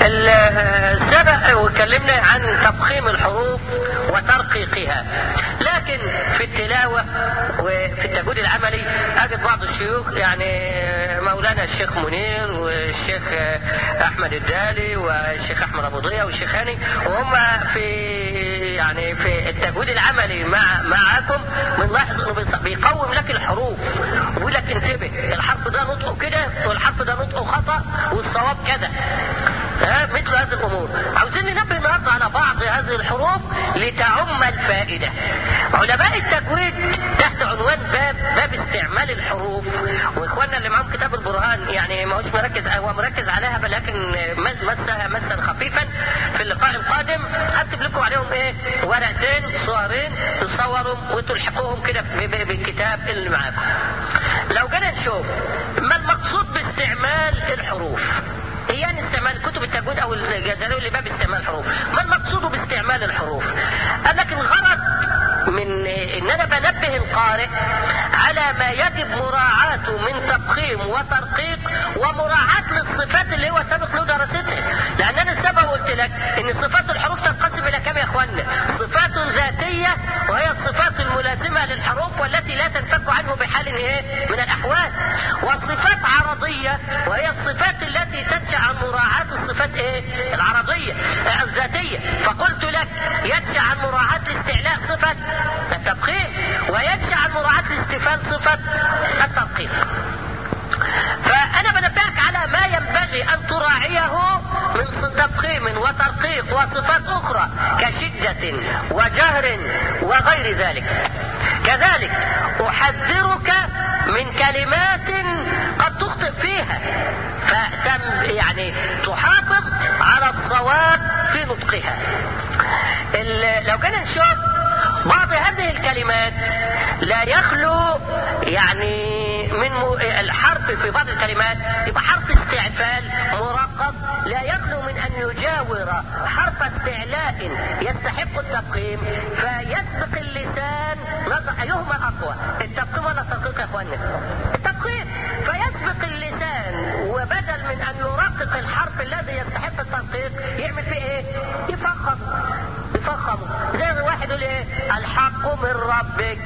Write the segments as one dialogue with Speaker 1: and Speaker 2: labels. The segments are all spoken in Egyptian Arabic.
Speaker 1: سبق وكلمنا عن تفخيم الحروف وترقيقها لكن في التلاوة وفي التجويد العملي أجد بعض الشيوخ يعني مولانا الشيخ منير والشيخ أحمد الدالي والشيخ أحمد أبو ضياء والشيخ هاني وهم في يعني في التجويد العملي مع معاكم بنلاحظ انه بيقوم لك الحروف ويقول لك انتبه الحرف ده نطقه كده والحرف ده نطقه خطا والصواب كذا ها مثل هذه الامور عاوزين ننبه النهارده على بعض هذه الحروف لتعم الفائده علماء التجويد تحت عنوان باب باب استعمال الحروف واخواننا اللي معاهم كتاب البرهان يعني ما هوش مركز هو مركز عليها لكن مسها مسا خفيفا في اللقاء القادم هكتب لكم عليهم ايه ورقتين صورين تصورهم وتلحقوهم كده بالكتاب اللي معاكم لو جينا نشوف ما المقصود باستعمال الحروف هي يعني استعمال كتب التجويد او الجزائري اللي باب استعمال الحروف ما المقصود باستعمال الحروف قال لك الغرض من ان انا بنبه القارئ على ما يجب مراعاته من تفخيم وترقيق ومراعاة للصفات اللي هو سابق له دراستها لان انا سبق قلت لك ان صفات الحروف تنقسم الى كم يا اخوانا صفات ذاتية وهي الصفات الملازمة للحروف والتي لا تنفك عنه بحال ايه من الاحوال وصفات عرضية وهي الصفات التي تنشأ عن مراعاة الصفات ايه العرضية الذاتية فقلت لك ينشأ عن مراعاة الاستعلاء صفة التبخير وينشأ عن مراعاة الاستفال صفة الترقيق فأنا بنبهك على ما ينبغي أن تراعيه من تفخيم وترقيق وصفات أخرى كشدة وجهر وغير ذلك كذلك أحذرك من كلمات قد تخطئ فيها فتم يعني تحافظ على الصواب في نطقها لو جينا نشوف بعض هذه الكلمات لا يخلو يعني من الحرف في بعض الكلمات يبقى حرف استعفال مرقب لا يخلو من ان يجاور حرف استعلاء يستحق التفخيم فيسبق اللسان ايهما اقوى التفخيم ولا الترقيق يا اخوانا التفخيم فيسبق اللسان وبدل من ان يرقق الحرف الذي يستحق الترقيق يعمل فيه ايه يفخم يفخم زي واحد يقول ايه الحق من ربك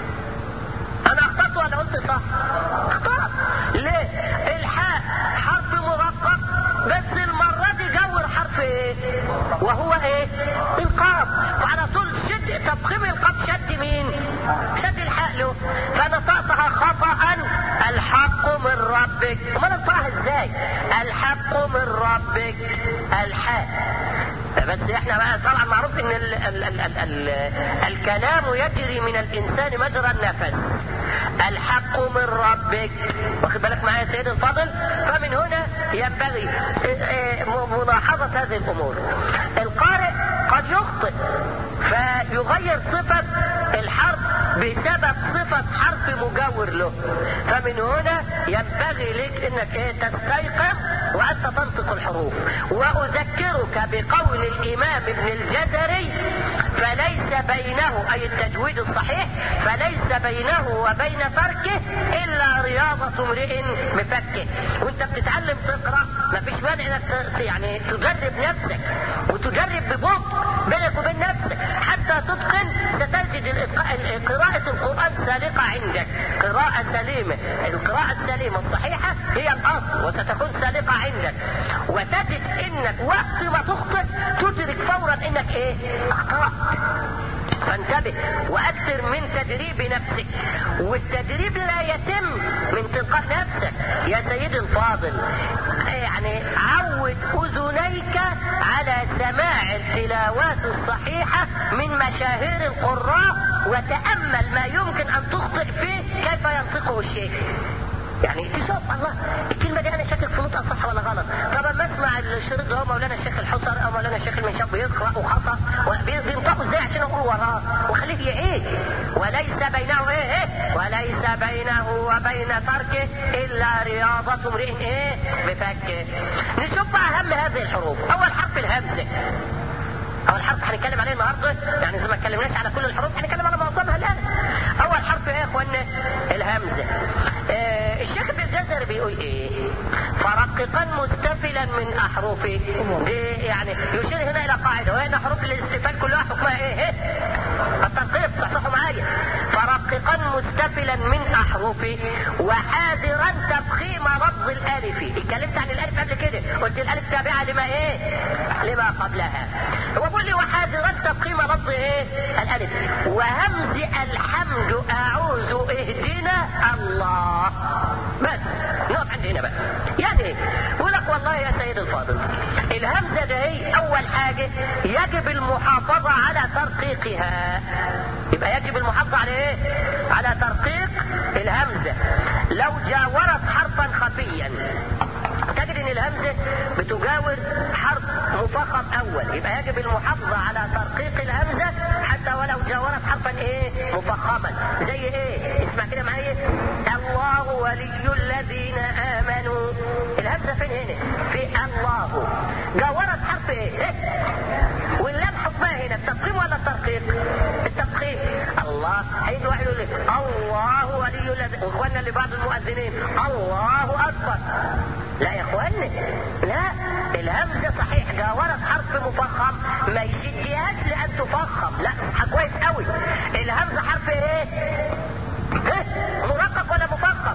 Speaker 1: انا اخطأت ولا قلت صح اخطأت ليه الحاء حرف مرقق بس المرة دي جور حرف ايه وهو ايه القاف وعلى طول شد تفخيم القاف شد مين شد الحاء له فنطقتها خطأ الحق من ربك امال انطقها ازاي الحق من ربك الحاء بس احنا بقى طبعا معروف ان ال ال ال ال ال الكلام يجري من الانسان مجرى النفس الحق من ربك واخد بالك معايا يا سيدي الفاضل فمن هنا ينبغي ملاحظة هذه الامور القارئ قد يخطئ فيغير صفة الحرف بسبب صفة حرف مجاور له فمن هنا ينبغي لك انك ايه تستيقظ وانت تنطق الحروف واذكرك بقول الامام ابن الجزري فليس بينه اي التجويد الصحيح فليس بينه وبين تركه الا رياضة امرئ بفكه وانت بتتعلم تقرا مفيش مانع انك يعني تجرب نفسك وتجرب ببطء بينك وبين نفسك حتى تتقن ستجد قراءة القرآن سالقة عندك قراءة سليمة القراءة السليمة الصحيحة هي الأصل وستكون سالقة عندك وتجد انك وقت ما تخطئ تدرك فورا انك ايه اخطأت فانتبه واكثر من تدريب نفسك والتدريب لا يتم من تلقاء نفسك يا سيدي الفاضل يعني عود اذنيك على سماع التلاوات الصحيحة من مشاهير القراء وتأمل ما يمكن ان تخطئ فيه كيف ينطقه الشيخ يعني تشوف الله الكلمة دي أنا شاكك في نطقها صح ولا غلط طب ما أسمع الشريط ده هو مولانا الشيخ الحصر أو مولانا الشيخ المنشاب بيقرأ وخطأ وبينطقوا إزاي عشان أقول وراه وخليه يعيد وليس بينه إيه إيه وليس بينه وبين تركه إلا رياضة امرئ إيه بفكه نشوف بقى أهم هذه الحروف أول حرف الهمزة اول حرف هنتكلم عليه النهارده يعني زي ما اتكلمناش على كل الحروف هنتكلم على معظمها الان اول حرف ايه يا اخوانا الهمزه آه الشيخ ابن الجزري بيقول ايه فرققا مستفلا من احرفه دي يعني يشير هنا الى قاعده وهي حروف الاستفال كلها حكمها ايه الترقيق صحصحوا معايا فرققا مستفلا من احرفه وحاذرا تفخيم لفظ الالف اتكلمت عن الالف قبل كده قلت الالف تابعه لما ايه لما قبلها هو بيقول لي وحاذرا تفخيم لفظ ايه الالف وهمز الحمد اعوذ اهدنا الله بس نقف عند هنا بقى يعني ايه يقول لك والله يا سيد الفاضل الهمزه ده هي اول حاجه يجب المحافظه على ترقيقها يبقى يجب المحافظه على ايه على ترقيق الهمزه لو جاورت حرفا خفيا تجد ان الهمزه بتجاور حرف مفخم اول يبقى يجب المحافظه على ترقيق الهمزه حتى ولو جاورت حرفا ايه مفخما زي ايه اسمع كده معايا الله ولي الذين امنوا الهمزه فين هنا في الله جاورت حرف ايه واللام حكمها هنا التفخيم ولا الترقيق التفخيم الله هيجي واحد يقول لك الله ولي الذين واخواننا اللي بعض المؤذنين الله اكبر لا يا اخواني لا الهمزه صحيح جاورت حرف مفخم ما يشديهاش لان تفخم لا اصحى كويس قوي الهمزه حرف ايه إيه؟ مرقق ولا مفخم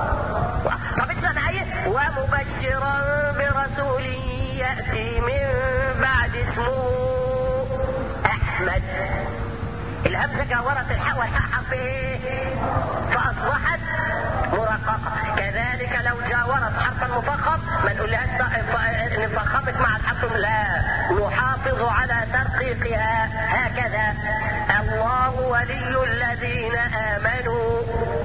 Speaker 1: طب اسمع معايا ومبشرا برسول ياتي من بعد اسمه احمد الهمزه جاورت الحاء والحاء حرف ايه فاصبحت مرققه كذلك لو جاورت حرفا مفخم ما نقولهاش نفخمت مع الحرف لا نحافظ على ترقيقها هكذا الله ولي الذين امنوا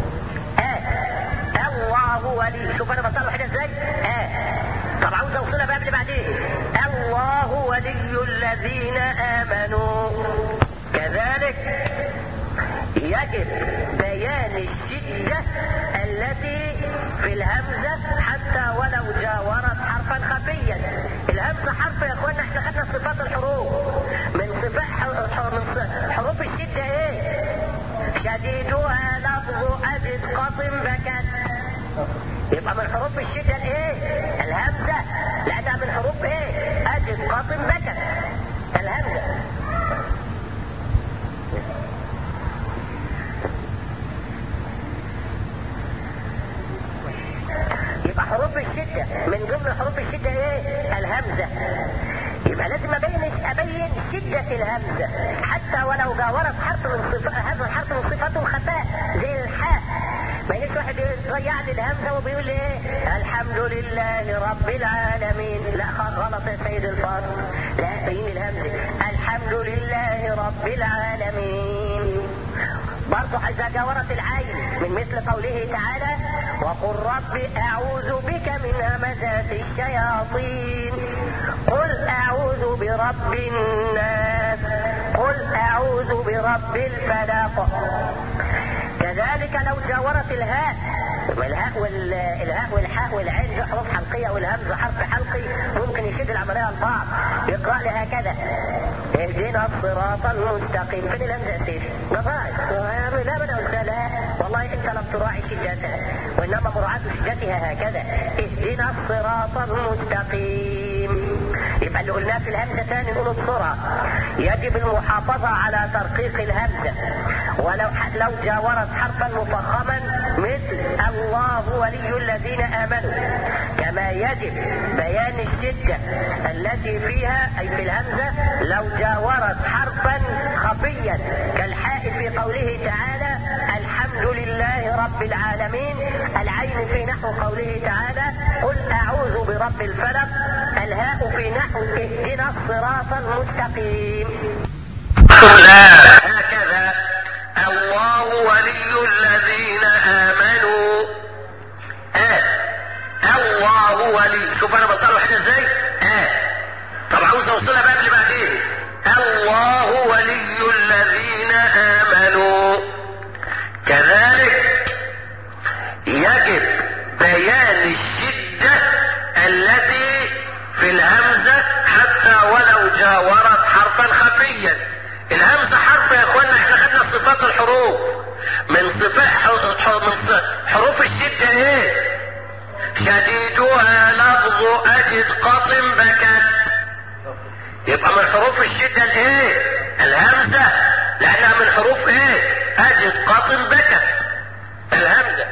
Speaker 1: آه. الله ولي شوف انا بطلع حاجه ازاي آه. طب عاوز اوصلها بقى اللي بعدين الله ولي الذين امنوا كذلك يجب بيان الشدة التي في الهمزة حتى ولو جاورت حرفا خفيا الهمزة حرف يا اخوانا احنا خدنا صفات الحروف من صفات من حروف الشدة ايه شديدها لفظ أجد قطم بكت يبقى من حروف الشدة الايه الهمزة لأنها من حروف ايه أجد قطم بكت الهمزة يبقى حروف الشدة من ضمن حروف الشدة ايه الهمزة يبقى لازم ابين ابين شدة الهمزة حتى ولو جاورت حرف من صفات هذا الحرف من صفاته خفاء زي الحاء ما يجيش واحد يضيع لي الهمزة وبيقول لي ايه الحمد لله رب العالمين لا غلط يا سيد الفاضل لا بين الهمزة الحمد لله رب العالمين برضه إذا جاورت العين من مثل قوله تعالى وقل رب أعوذ بك من همزات الشياطين قل أعوذ برب الناس قل أعوذ برب الفلق كذلك لو جاورت الهاء والهاء والهاء والحاء والعين دي حروف حلقيه والهمز حرف حلقي ممكن يشد العمليه البعض يقرا لي هكذا اهدنا الصراط المستقيم فين الهمزه يا سيدي؟ ده ضاعت لا بد قلت لا والله انت لم تراعي شدتها وانما مراعاه شدتها هكذا اهدنا الصراط المستقيم يبقى اللي قلناه في الهمزه ثاني نقوله بسرعه يجب المحافظه على ترقيق الهمزه ولو لو جاورت حرفا مفخما مثل الله ولي الذين امنوا كما يجب بيان الشده التي فيها اي في الهمزه لو جاورت حرفا خفيا كالحاء في قوله تعالى الحمد لله رب العالمين العين في نحو قوله تعالى قل اعوذ برب الفلق الهاء في نحو اهدنا الصراط المستقيم
Speaker 2: هكذا الله ولي الذين امنوا آه. الله ولي شوف انا بطلع حاجه ازاي آه. طب عاوز اوصلها بقى اللي بعدين الله ولي الذين امنوا كذلك يجب بيان الشده التي في الهمزه حتى ولو جاورت حرفا صفات الحروف من صفات من حروف الشدة ايه شديدها لفظ اجد قط بكت يبقى من حروف الشدة الايه الهمزة لانها من حروف ايه اجد قط بكت الهمزة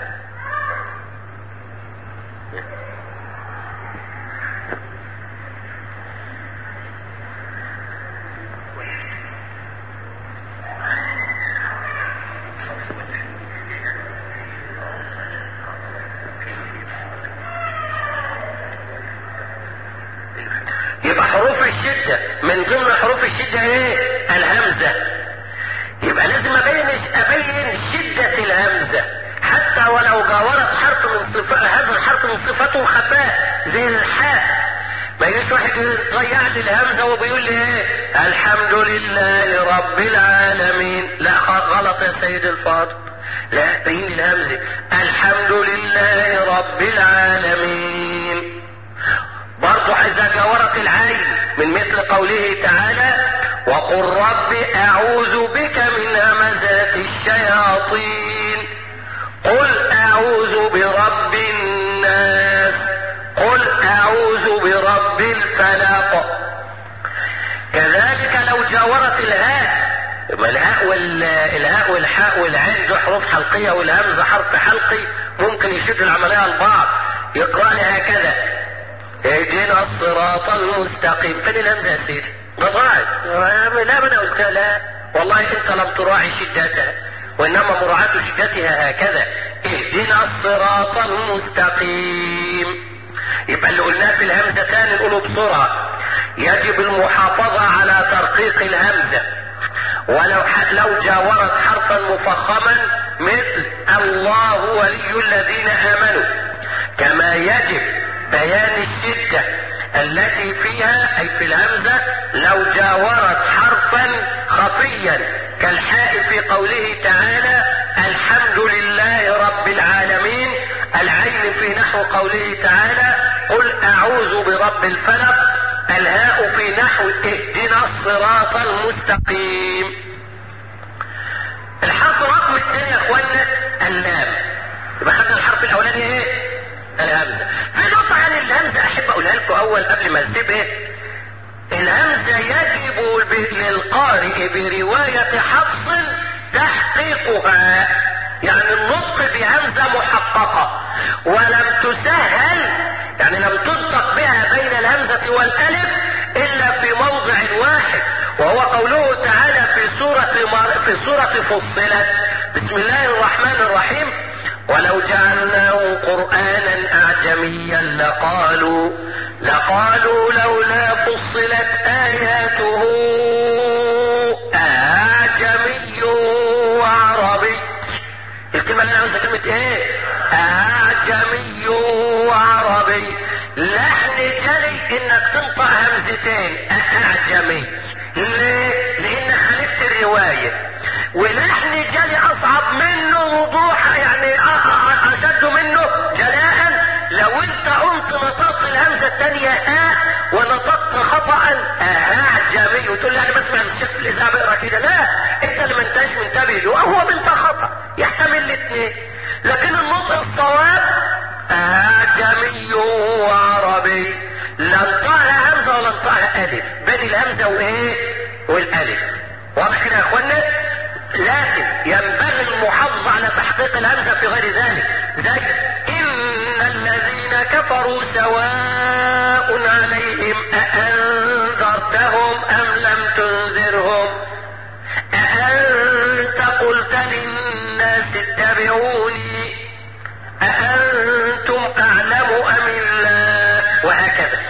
Speaker 2: يبقى حروف الشدة من ضمن حروف الشدة ايه الهمزة يبقى لازم ابين ابين شدة الهمزة حتى ولو جاورت حرف من صفات هذا الحرف من صفاته الخفاء زي الحاء ما يجيش واحد يضيع لي الهمزه وبيقول لي ايه الحمد لله رب العالمين لا غلط يا سيد الفاضل لا بين الهمزه الحمد لله رب العالمين برضو اذا جاورت العين من مثل قوله تعالى وقل رب اعوذ بك من همزات الشياطين قل اعوذ برب الناس قل اعوذ برب الفلق كذلك لو جاورت الهاء الهاء والهاء والحاء والعين دي حروف حلقية والهمزة حرف حلقي ممكن يشوف العملية البعض يقرأ لي هكذا اهدنا الصراط المستقيم فين الهمزة يا سيدي ده ضاعت لا ما انا قلت لا والله انت لم تراعي شدتها وانما مراعاة شدتها هكذا اهدنا الصراط المستقيم يبقى اللي قلناه في الهمزة تاني نقوله بسرعة يجب المحافظة على ترقيق الهمزة ولو لو جاورت حرفا مفخما مثل الله ولي الذين امنوا كما يجب بيان الشدة التي فيها اي في الهمزة لو جاورت حرفا خفيا كالحاء في قوله تعالى الحمد لله رب العالمين العين في نحو قوله تعالى قل اعوذ برب الفلق الهاء في نحو اهدنا الصراط المستقيم الحرف رقم اثنين يا اخوانا اللام يبقى خدنا الحرف الاولاني ايه الهمزه في نقطه عن الهمزه احب اقولها لكم اول قبل ما نسيب ايه الهمزه يجب للقارئ بروايه حفص تحقيقها يعني النطق بهمزه محققه ولم تسهل يعني لم تنطق بها بين الهمزه والالف الا في موضع واحد وهو قوله تعالى في سوره في سوره فصلت بسم الله الرحمن الرحيم ولو جعلناه قرانا اعجميا لقالوا لقالوا لولا فصلت اياته اعجمي وعربي الكلمه اللي انا عاوزها كلمه ايه اعجمي وعربي لحن جلي انك تنطق همزتين اعجمي ليه لان خالفت الروايه ولحن جلي اصعب منه وضوح يعني اشد منه جلاء لو انت قمت نطقت الهمزه الثانيه ها ونطقت خطا اعجمي وتقول لي انا بسمع الشيخ في الاذاعه بيقرا كده لا انت اللي ما انتش منتبه له هو بنت خطا يحتمل الاثنين لكن النطق الصواب اعجمي وعربي لا انطقها همزه ولا انطقها الف بين الهمزه وايه والالف واضح كده يا اخوانا لكن ينبغي المحافظة على تحقيق الهمزة في غير ذلك زي إن الذين كفروا سواء عليهم أأنذرتهم أم لم تنذرهم أأنت قلت للناس اتبعوني أأنتم أعلم أم الله وهكذا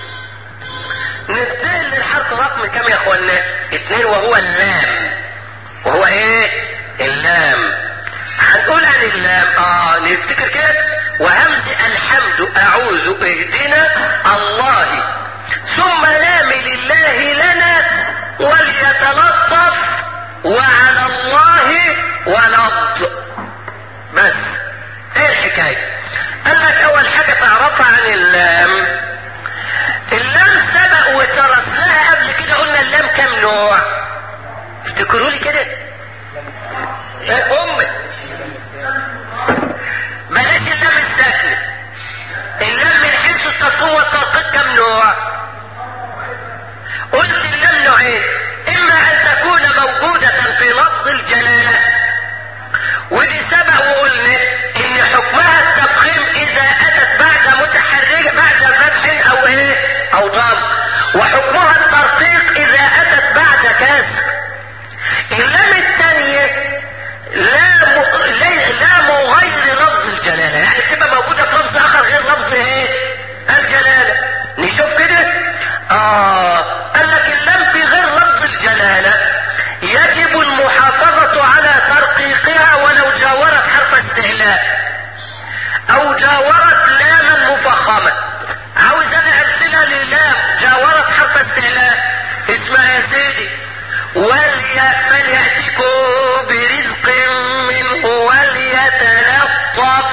Speaker 2: ننتقل للحرف رقم كم يا اخوانا اتنين وهو اللام وهو ايه اللام هنقول عن اللام اه نفتكر كده وهمز الحمد اعوذ اهدنا الله ثم لام لله لنا وليتلطف وعلى الله ولض بس ايه الحكايه قال لك اول حاجه تعرفها عن اللام اللام سبق وترسناها قبل كده قلنا اللام كم نوع افتكروا لي كده ايه امي بلاش اللام الساكنة اللام من حيث التفصيل والتدقيق كم نوع قلت اللام نوعين اما ان تكون موجودة في لفظ الجلالة ودي سبق وقلنا ان حكمها التفخيم اذا اتت بعد متحرك بعد فتح او ايه او ضم وحكمها الترقيق اذا اتت بعد كسر اللام الثانية لا م... لا, لا مغير لفظ الجلالة يعني بتبقى موجودة في لفظ اخر غير لفظ ايه الجلالة نشوف كده اه قال لك اللام في غير لفظ الجلالة يجب المحافظة على ترقيقها ولو جاورت حرف استعلاء او جاورت لاما مفخمة عاوز انا امثلة للام جاورت حرف استعلاء اسمها يا سيدي ولي فليأتكم برزق منه وليتلطف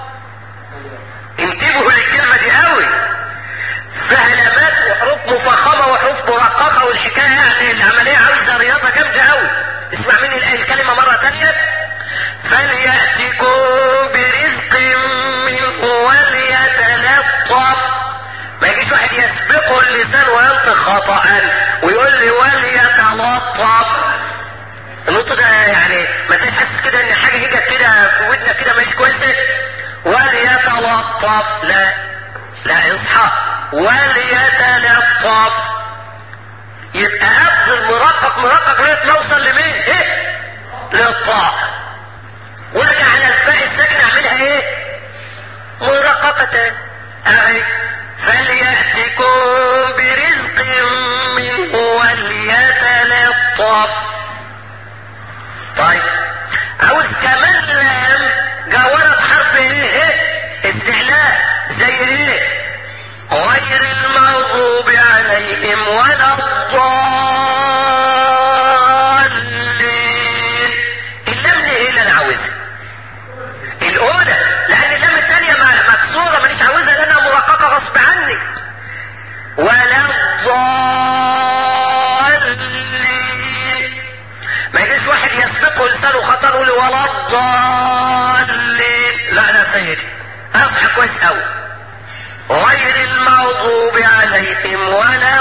Speaker 2: انتبهوا للكلمة دي قوي فهلمات وحروف مفخمة وحروف مرققة والحكاية يعني العملية عاوزة رياضة جامدة قوي اسمع مني الكلمة مرة تانية فليأتكم برزق منه وليتلطف ما يجيش واحد يسبقه اللسان وينطق خطأ ويقول لي وليتلطف النطق ده يعني ما انتش حاسس كده ان حاجه اجت كده في ودنك كده مش كويسه وليتلطف لا لا اصحى وليتلطف يبقى افضل مرقق مرقق لغايه ما اوصل لمين؟ ايه؟ للطاء وارجع على الفاء الساكنه اعملها ايه؟ مرققه تاني اهي فليأتكم برزق منه وليتلطف طيب عاوز كمان لام جاورت حرف ايه استعلاء زي ايه غير المغضوب عليهم ولا الضالين اللام ليه اللي انا عاوزها الاولى لان اللام الثانيه مكسوره مانيش عاوزها لانها مرققه غصب عني ولا الضالين ما يجيش واحد يسبقه لسانه خطر يقول ولا الضالين لا لا سيدي اصحى كويس قوي غير المغضوب عليهم ولا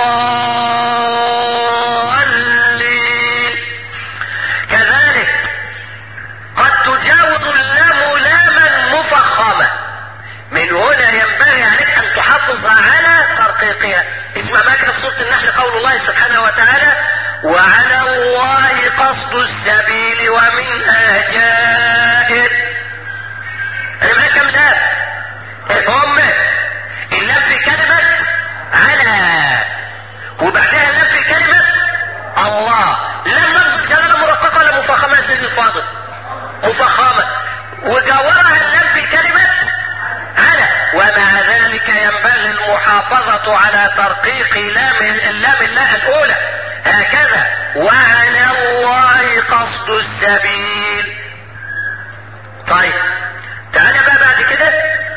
Speaker 2: الضالين كذلك قد تجاوز اللام لاما مفخمة من هنا ينبغي عليك ان تحافظ على ترقيقها اسمع ما كده في سورة النحل قول الله سبحانه وتعالى وعلى الله قصد السبيل ومنها جائر انا معايا كام لام هم اللام في كلمة على وبعدها اللام في كلمة الله لام لفظ الجلالة مرققة ولا مفخمة يا سيدي الفاضل مفخمة وجاورها اللام في كلمة على ومع ذلك ينبغي المحافظة على ترقيق لام اللام الله الأولى هكذا وعلى الله قصد السبيل طيب تعالى بقى بعد كده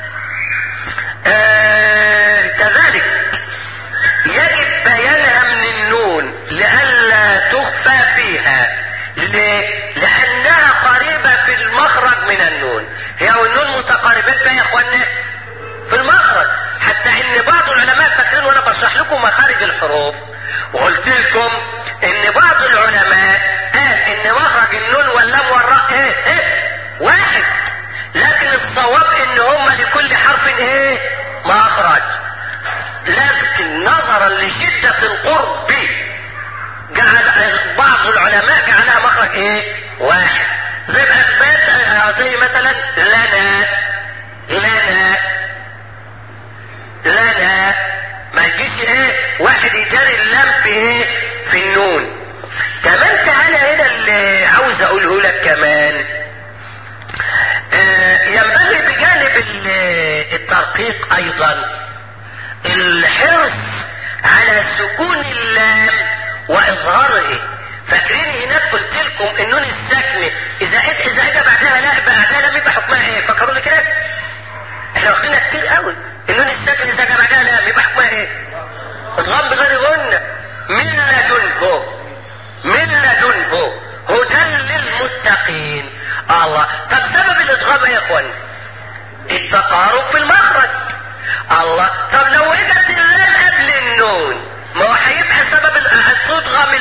Speaker 2: آه كذلك يجب بيانها من النون لئلا تخفى فيها ليه؟ لأنها قريبة في المخرج من النون هي والنون متقاربين فيها يا اخوانا في المخرج حتى ان بعض العلماء فاكرين وانا بشرح لكم مخارج الحروف وقلت لكم ان بعض العلماء قال ان مخرج النون واللام والراء ايه ايه واحد لكن الصواب ان هما لكل حرف ايه مخرج لكن نظرا لشدة القرب جعل بعض العلماء جعلها مخرج ايه واحد زي اثبات زي مثلا لنا لنا لنا ما يجيش ايه واحد يجري اللام في ايه في النون كمان تعالى هنا اللي عاوز اقوله لك كمان آه ينبغي بجانب الترقيق ايضا الحرص على سكون اللام واظهاره فاكرين هناك قلت لكم النون الساكنه اذا اذا اجى بعدها لا بعدها لام يبقى حكمها ايه فكروني كده احنا واخدينها كتير قوي النون الساكنه اذا اجى بعدها لام يبقى حكمها ايه ادغام بغير غنه من لدنه من لدنه هدى للمتقين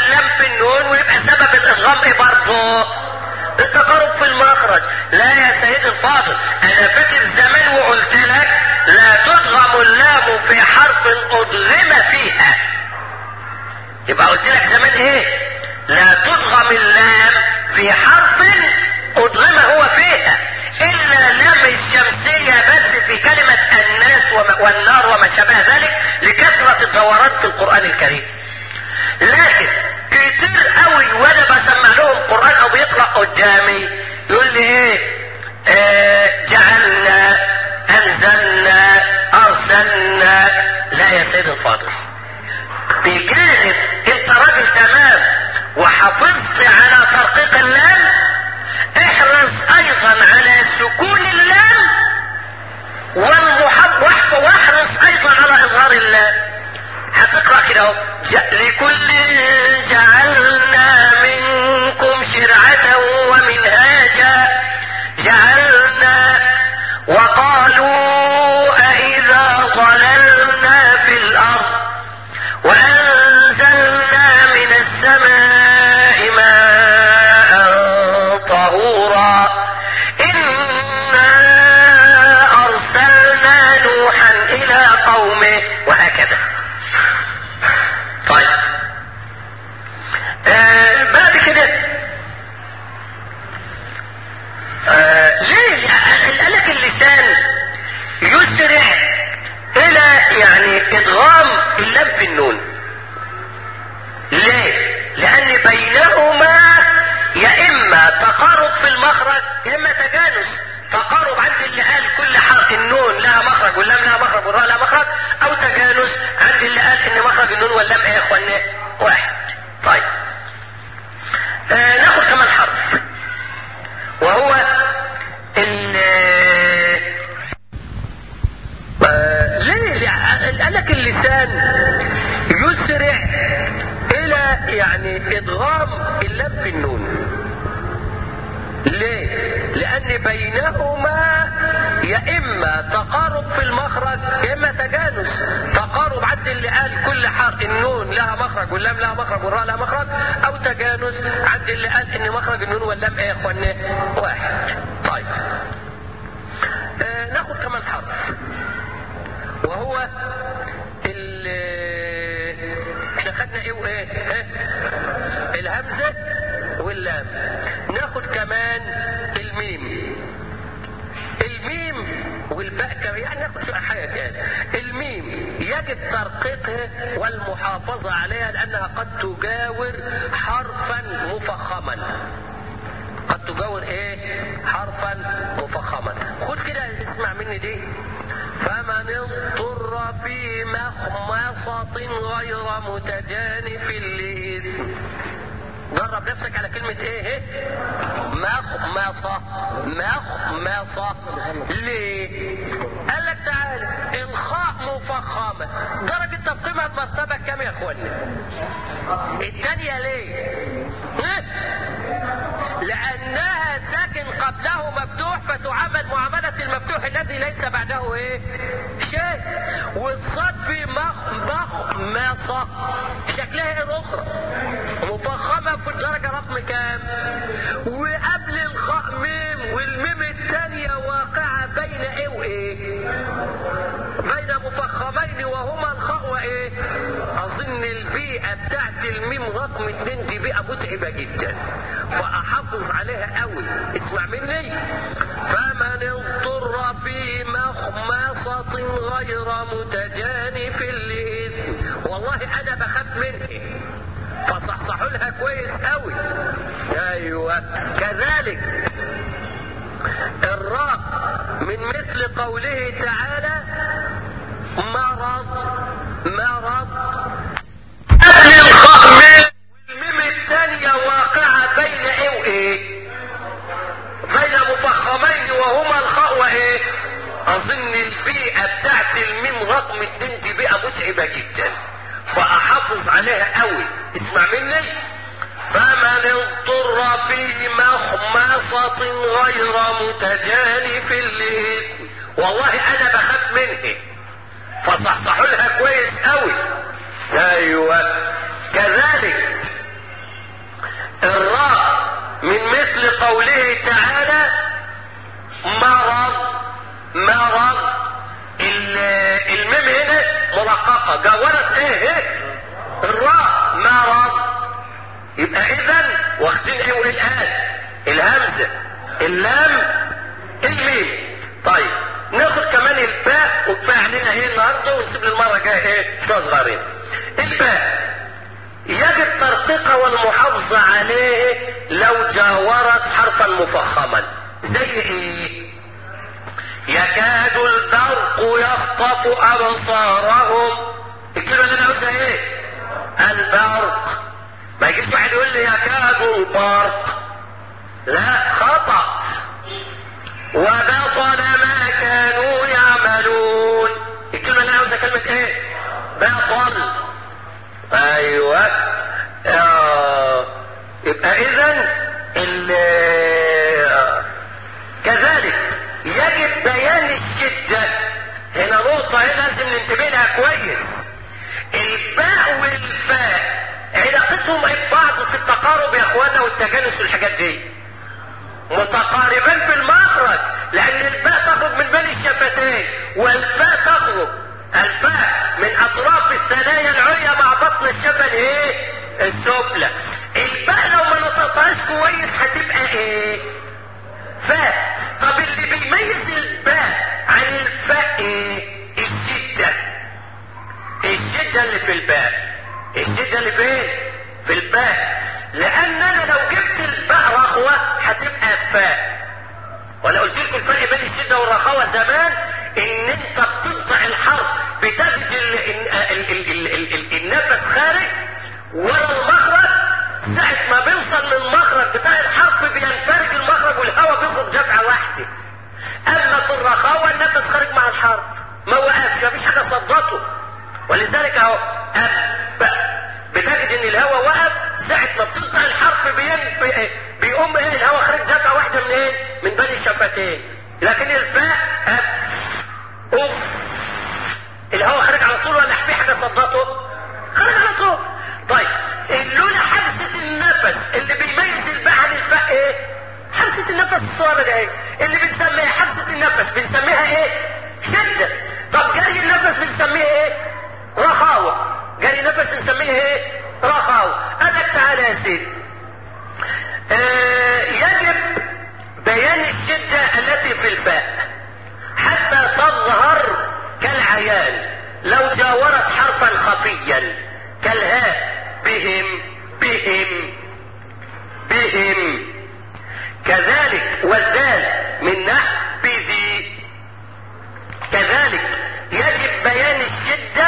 Speaker 2: اللام في النون ويبقى سبب الادغام ايه برضه التقارب في المخرج لا يا سيد الفاضل انا فاكر زمان وقلت لك لا تدغم اللام في حرف ادغم فيها يبقى قلت لك زمان ايه لا تدغم اللام في حرف ادغم هو فيها الا لام الشمسية بس في كلمة الناس والنار وما شابه ذلك لكثرة الدورات في القرآن الكريم لكن كتير قوي وانا بسمع لهم قرآن او بيقرأ قدامي يقول لي ايه آه جعلنا انزلنا ارسلنا لا يا سيد الفاضل بجانب انت راجل تمام وحافظت على ترقيق اللام احرص ايضا على سكون اللام والمحب واحرص ايضا على اظهار اللام هتقرا كده اهو لكل جعلنا منكم شرعة ومنهاجا جعلنا وقالوا أإذا ضللنا في الأرض وأنزلنا من السماء ماء طهورا إنا أرسلنا نوحا إلى قومه وهكذا طيب آه بعد كده آه ليه قال لك اللسان يسرع الى يعني ادغام اللام في النون ليه لان بينهما يا اما تقارب في المخرج يا اما تجانس تقارب عند اللي قال كل حرف النون لها مخرج واللام لها مخرج والراء لها مخرج او تجانس عند اللي قال ان مخرج النون واللام ايه يا اخوانا واحد طيب آه ناخد كمان حرف وهو ال آه ليه قال لك اللسان يسرع الى يعني ادغام اللام في النون ليه لان بينهما يا اما تقارب في المخرج يا اما تجانس تقارب عند اللي قال كل حرف النون لها مخرج واللام لها مخرج والراء لها مخرج او تجانس عند اللي قال ان مخرج النون واللام ايه يا اخوانا واحد طيب آه ناخد كمان حرف وهو ال احنا خدنا ايه وايه اه؟ الهمزه واللام ناخد كمان الميم الميم والباء كمان يعني ناخد شويه حاجه كده الميم يجب ترقيقها والمحافظه عليها لانها قد تجاور حرفا مفخما قد تجاور ايه حرفا مفخما خد كده اسمع مني دي فمن اضطر في مخمصة غير متجانف لإثم جرب نفسك على كلمة ايه مخمصة مخمصة ليه قال لك تعالى الخاء مفخمة درجة تفخيمها بمرتبة كام يا اخوانا التانية ليه ها؟ لانها ساكن قبله مفتوح فتعامل معاملة المفتوح الذي ليس بعده ايه شيء والصاد في مخ مخمصة شكلها ايه الاخرى مفخمة في الدرجة رقم كام وقبل الخاء ميم والميم الثانية واقعة بين ايه وايه بين مفخمين وهما الخاء وايه اظن البيئة بتاعت الميم رقم اتنين دي بيئة متعبة جدا فاحافظ عليها قوي اسمع مني فمن اضطر في مخمصة غير متجانف لإثم والله انا بخاف منه فصحصحوا لها كويس قوي ايوه كذلك الراء من مثل قوله تعالى مرض مرض قبل الخاء والميم الثانية واقعة بين ايه وايه بين مفخمين وهما الخاء وايه اظن البيئة بتاعت الميم رقم اتنين دي بيئة متعبة جدا فاحافظ عليها قوي اسمع مني فمن اضطر في مخمصة غير متجانف لإثم والله انا بخاف منه فصحصحوا لها كويس قوي ايوه كذلك قوله تعالى مرض مرض الميم هنا مرققة جاورت ايه ايه الراء مرض يبقى اذا واخدين ايه وايه الان الهمزة اللام الميم طيب ناخد كمان الباء وكفايه علينا ايه النهارده ونسيب للمره الجايه ايه شويه صغيرين الباء يجب ترقيقها والمحافظة عليه لو جاورت حرفا مفخما زي ايه يكاد البرق يخطف ابصارهم الكلمة اللي انا عاوزها ايه البرق ما يجيش واحد يقول لي يكاد البرق لا خطأ وبطل ما كانوا يعملون الكلمة اللي انا عاوزها كلمة ايه بطل ايوه آه. يبقى اذا كذلك يجب بيان الشدة هنا نقطة هنا لازم ننتبه لها كويس الباء والفاء علاقتهم ببعض في التقارب يا اخوانا والتجانس والحاجات دي متقاربان في المخرج لان الباء تخرج من بين الشفتين والفاء تخرج الفاء من اطراف الثنايا العليا مع بطن الشفه الايه السفلى الباء لو ما نطقتهاش كويس هتبقى ايه فاء طب اللي بيميز الباء عن الفاء ايه الشده الشده اللي في الباء الشده اللي فين في الباء لان انا لو جبت الباء رخوه هتبقى فاء وانا قلت لكم الفرق بين الشده والرخاوه زمان ان انت بتقطع الحرف بتجد ال ال ال ال ال ال النفس خارج ورا المخرج ساعة ما بيوصل للمخرج بتاع الحرف بينفرج المخرج والهواء بيخرج دفعة واحدة اما في الرخاوة النفس خارج مع الحرف ما وقفش مفيش حاجة صدته ولذلك اهو اب بتجد ان الهواء وقف ساعة ما بتقطع الحرف بين بيقوم ايه الهواء خارج دفعة واحدة من ايه من بين الشفتين لكن الفاء اب اوف الهواء خارج على طول ولا في حاجه صدته خارج على طول طيب اللولا حبسه النفس اللي بيميز الباء عن الفاء ايه حبسه النفس الصغيره دي ايه اللي بنسميها حبسه النفس بنسميها ايه شده طب جري النفس بنسميه ايه رخاوه جري النفس بنسميه ايه رخاوه قال لك تعالى يا سيدي آه يجب بيان الشده التي في الفاء حتى تظهر كالعيان لو جاورت حرفا خفيا كالهاء بهم بهم بهم كذلك والدال من نحو بذي كذلك يجب بيان الشدة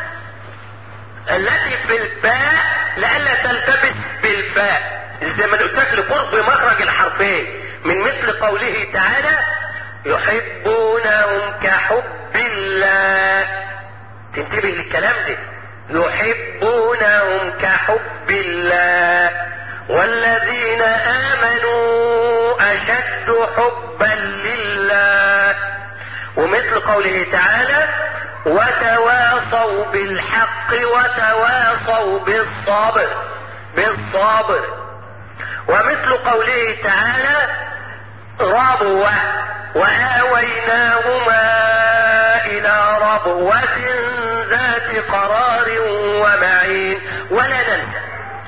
Speaker 2: التي في الباء لئلا تلتبس بالفاء زي ما قلت لك لقرب مخرج الحرفين من مثل قوله تعالى يحبونهم كحب الله تنتبه للكلام ده يحبونهم كحب الله والذين امنوا اشد حبا لله ومثل قوله تعالى وتواصوا بالحق وتواصوا بالصبر بالصبر ومثل قوله تعالى ربوة وآويناهما إلى ربوة ذات قرار ومعين ولا ننسى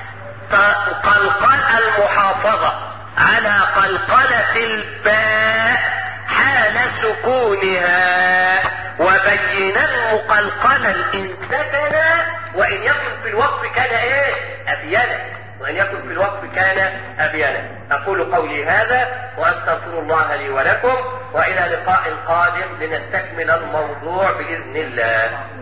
Speaker 2: قلقل المحافظة على قلقلة الباء حال سكونها وبينا مقلقلا إن سكن وإن يكن في الوقف كان إيه أبينا وأن يكن في الوقف كان أبينا أقول قولي هذا وأستغفر الله لي ولكم وإلى لقاء قادم لنستكمل الموضوع بإذن الله